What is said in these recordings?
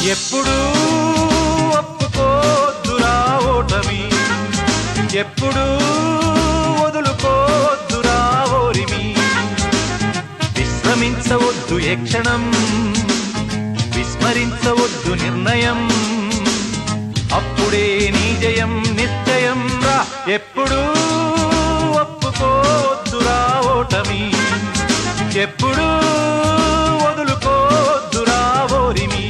ఎప్పుడు ఒప్పుకోద్దురా ఓటమి ఎప్పుడు వదులుకోద్దురా ఓరిమి విశ్రమించవద్దు ఏ క్షణం విస్మరించవద్దు నిర్ణయం అప్పుడే నీ జయం నిశ్చయం రా ఎప్పుడు ఒప్పుకోద్దురా ఓటమి ఎప్పుడు వదులుకోద్దురా ఓరిమి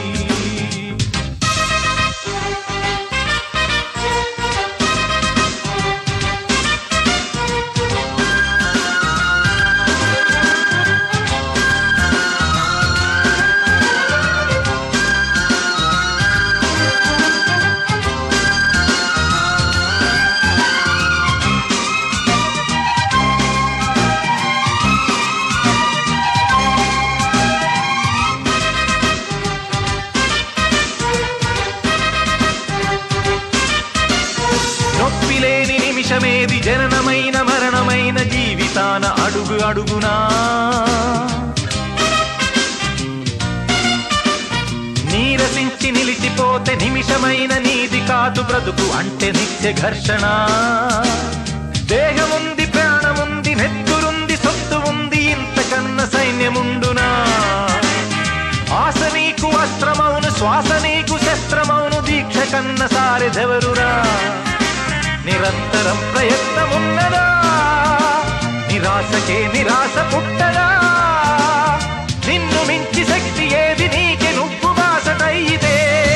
నొప్పి లేని నిమిషమేది జననమైన మరణమైన జీవితాన అడుగు అడుగునా నీరసించి నిలిచిపోతే నిమిషమైన నీది కాదు బ్రతుకు అంటే నిత్య ఘర్షణ దేహముంది ప్రాణముంది నెత్తురుంది సొత్తు ఉంది ఇంతకన్న సైన్యముండునా ఆశ నీకు అస్త్రమౌను శ్వాస నీకు శస్త్రమౌను దీక్ష కన్న సారెదెవరురా నిరంతరం ప్రయత్నమున్నదా నిరాశకే నిరాశ పుట్టదా నిన్ను మించి శక్తి ఏది నీకి నువ్వు బాసటైతే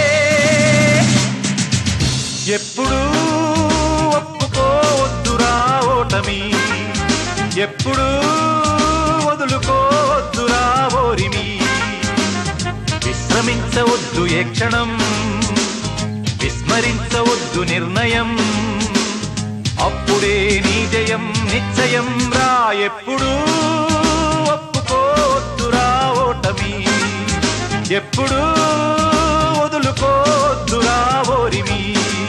ఎప్పుడు ఒప్పుకోవద్దురా ఓటమి ఎప్పుడు వదులుకోవద్దురా ఓరిమి విశ్రమించవద్దు ఏ క్షణం విస్మరించవద్దు నిర్ణయం అప్పుడే నీ జయం నిశ్చయం రా ఎప్పుడు ఒప్పుకోద్దురా ఓటమి ఎప్పుడు వదులుకోద్దురా ఓరిమి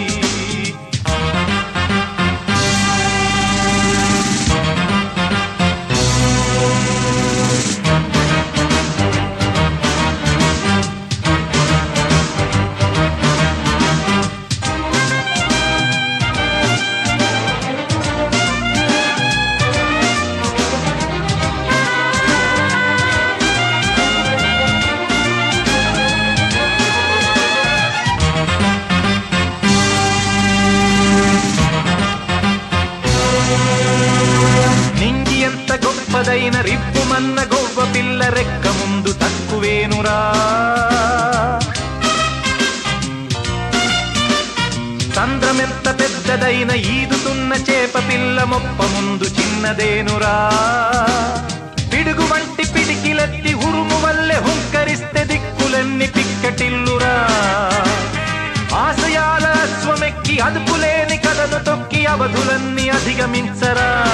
నింగి ఎంత గొప్పదైన రిప్పుమన్న గొవ్వ పిల్ల రెక్క ముందు తక్కువేనురా చంద్రమెంత పెద్దదైన ఈదుతున్న చేప పిల్ల మొప్ప ముందు చిన్నదేనురా పిడుగు వంటి పిడికిలెత్తి ఉరుము వల్లే హుంకరిస్తే దిక్కులన్నీ పిక్కటిల్లురా ఆశయాల అశ్వమెక్కి అదుపులేని కథను తొక్కి అవధులన్నీ అధిగమించరా